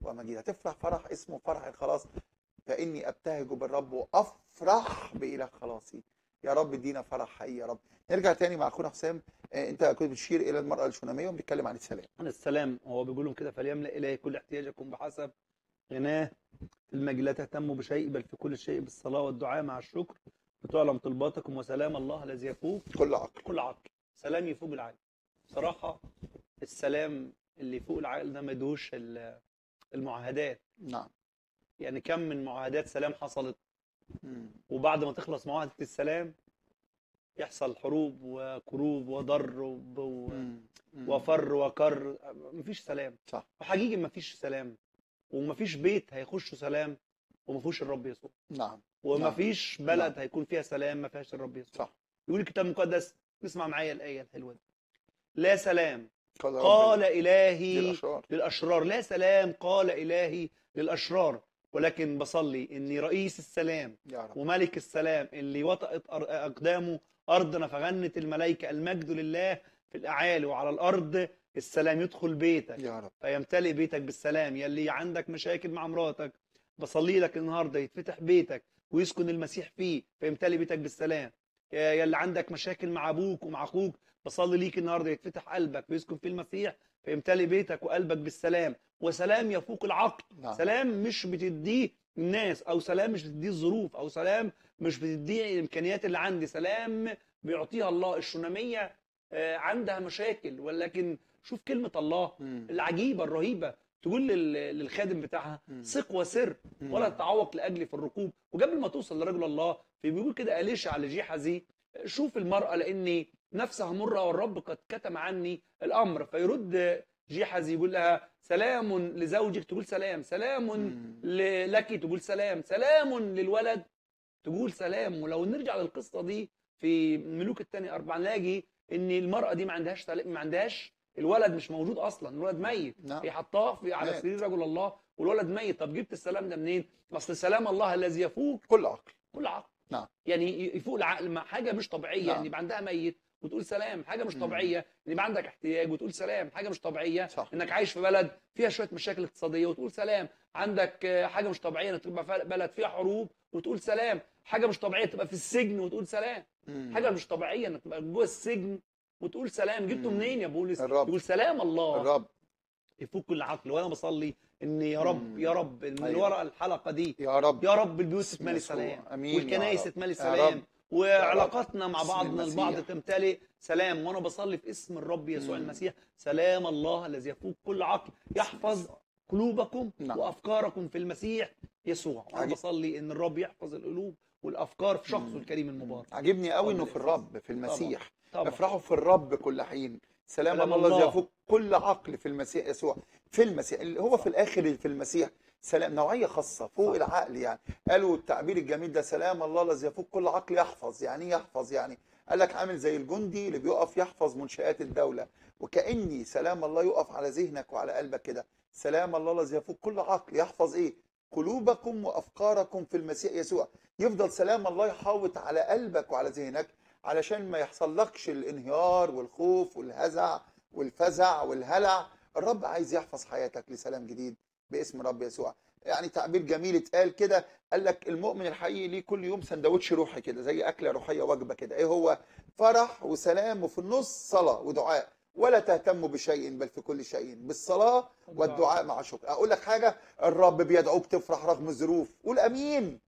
ومجيد هتفرح فرح اسمه فرح الخلاص فاني ابتهج بالرب وافرح باله خلاصي يا رب ادينا فرح حقيقي يا رب نرجع تاني مع اخونا حسام آه، انت كنت بتشير الى المراه الشوناميه وبنتكلم عن السلام عن السلام هو بيقول لهم كده فليملأ إلهي كل احتياجكم بحسب غناه في المجد لا تهتموا بشيء بل في كل شيء بالصلاة والدعاء مع الشكر بتعلم طلباتكم وسلام الله الذي يفوق كل عقل كل عقل سلام يفوق العقل صراحة السلام اللي يفوق العقل ده ما يدوش ال- المعاهدات نعم يعني كم من معاهدات سلام حصلت مم. وبعد ما تخلص معاهدة السلام يحصل حروب وكروب وضرب و... مم. مم. وفر وكر مفيش سلام صح. وحقيقي مفيش سلام ومفيش بيت هيخشوا سلام ومفيهوش الرب يسوع نعم ومفيش نعم. بلد هيكون فيها سلام ما فيهاش الرب يسوع صح يقول الكتاب المقدس اسمع معايا الآية الحلوة دي لا سلام قال رب قال دي إلهي الاشرار للأشرار لا سلام قال إلهي للأشرار ولكن بصلي إن رئيس السلام يا رب وملك السلام اللي وطأت أر- أقدامه أرضنا فغنت الملائكة المجد لله في الأعالي وعلى الأرض السلام يدخل بيتك يا رب فيمتلئ بيتك بالسلام يلي عندك مشاكل مع مراتك بصلي لك النهارده يتفتح بيتك ويسكن المسيح فيه فيمتلئ بيتك بالسلام يا يلي عندك مشاكل مع ابوك ومع اخوك بصلي ليك النهارده يتفتح قلبك ويسكن فيه المسيح فيمتلئ بيتك وقلبك بالسلام وسلام يفوق العقل نعم سلام مش بتديه الناس او سلام مش بتديه الظروف او سلام مش بتديه الامكانيات اللي عندي سلام بيعطيها الله الشوناميه آه، عندها مشاكل ولكن شوف كلمه الله مم. العجيبه الرهيبه تقول لل- للخادم بتاعها مم. ثق وسر مم. ولا تتعوق لاجلي في الركوب وقبل ما توصل لرجل الله في بيقول كده اليشع على جيحزي شوف المراه لاني نفسها مره والرب قد كتم عني الامر فيرد جيحزي يقول لها سلام لزوجك تقول سلام سلام مم. ل- لك تقول سلام سلام للولد تقول سلام ولو نرجع للقصه دي في ملوك الثاني أربعة نلاقي ان المراه دي ما عندهاش سلام ما عندهاش الولد مش موجود اصلا الولد ميت نعم هي حطاه في على مات. سرير رجل الله والولد ميت طب جبت السلام ده منين؟ اصل سلام الله الذي يفوق كل عقل كل عقل نعم. يعني يفوق العقل مع حاجه مش طبيعيه نعم. يعني يبقى عندها ميت وتقول سلام حاجه مش مم. طبيعيه ان يبقى عندك احتياج وتقول سلام حاجه مش طبيعيه صح انك عايش في بلد فيها شويه مشاكل اقتصاديه وتقول سلام عندك آه، حاجه مش طبيعيه انك تبقى في بلد فيها حروب وتقول سلام حاجه مش طبيعيه تبقى في السجن وتقول سلام مم. حاجه مش طبيعيه انك تبقى جوه السجن وتقول سلام جبته مم. منين يا بولس الرب يقول سلام الله الرب يفوق كل عقل وانا بصلي ان يا رب مم. يا رب من أيوة. وراء الحلقه دي يا رب يا رب البيوت باسم تتملي يسوع. سلام امين يا والكنائس رب. تتملي يا سلام رب. وعلاقاتنا مع باسم بعضنا البعض المسيح. تمتلئ سلام وانا بصلي في اسم الرب يسوع مم. المسيح سلام الله الذي يفوق كل عقل يحفظ قلوبكم نعم. وافكاركم في المسيح يسوع وانا عجيب. بصلي ان الرب يحفظ القلوب والافكار في شخصه مم. الكريم المبارك عجبني قوي انه اتفضل في يا الرب في المسيح طبعا افرحوا في الرب كل حين سلام سلام الله الذي الله. يفوق كل عقل في المسيح يسوع في المسيح اللي هو في الاخر اللي في المسيح سلام نوعيه خاصه فوق صح. العقل يعني قالوا التعبير الجميل ده سلام الله الذي يفوق كل عقل يحفظ يعني ايه يحفظ يعني قال لك عامل زي الجندي اللي بيقف يحفظ منشآت الدوله وكأني سلام الله يقف على ذهنك وعلى قلبك كده سلام الله الذي يفوق كل عقل يحفظ ايه قلوبكم وافكاركم في المسيح يسوع يفضل سلام الله يحاوط على قلبك وعلى ذهنك علشان ما يحصلكش الانهيار والخوف والهزع والفزع والهلع الرب عايز يحفظ حياتك لسلام جديد باسم رب يسوع يعني تعبير جميل اتقال كده قال لك المؤمن الحقيقي ليه كل يوم سندوتش روحي كده زي اكله روحيه وجبه كده ايه هو فرح وسلام وفي النص صلاه ودعاء ولا تهتموا بشيء بل في كل شيء بالصلاه والدعاء مع شكر اقول لك حاجه الرب بيدعوك تفرح رغم الظروف قول امين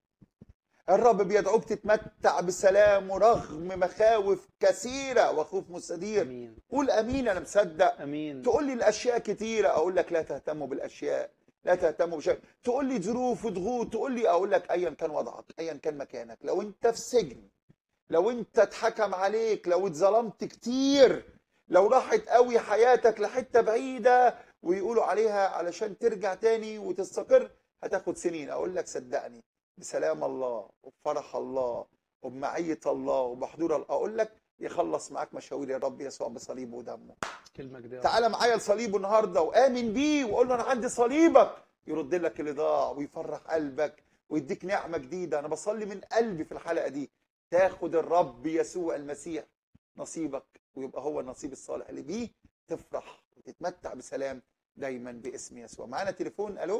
الرب بيدعوك تتمتع بسلام رغم مخاوف كثيره وخوف مستدير امين قول امين انا مصدق امين تقول لي الاشياء كتيره اقول لك لا تهتموا بالاشياء لا تهتموا بشيء تقول لي ظروف وضغوط تقول لي اقول لك ايا كان وضعك ايا كان مكانك لو انت في سجن لو انت اتحكم عليك لو اتظلمت كتير لو راحت قوي حياتك لحته بعيده ويقولوا عليها علشان ترجع تاني وتستقر هتاخد سنين اقول لك صدقني بسلام الله وبفرح الله وبمعيه الله وبحضور الله اقول لك يخلص معاك مشاوير الرب يسوع بصليبه ودمه كلمه كده تعالى معايا لصليبه النهارده وامن بيه وقول له انا عندي صليبك يرد لك اللي ضاع ويفرح قلبك ويديك نعمه جديده انا بصلي من قلبي في الحلقه دي تاخد الرب يسوع المسيح نصيبك ويبقى هو النصيب الصالح اللي بيه تفرح وتتمتع بسلام دايما باسم يسوع معانا تليفون الو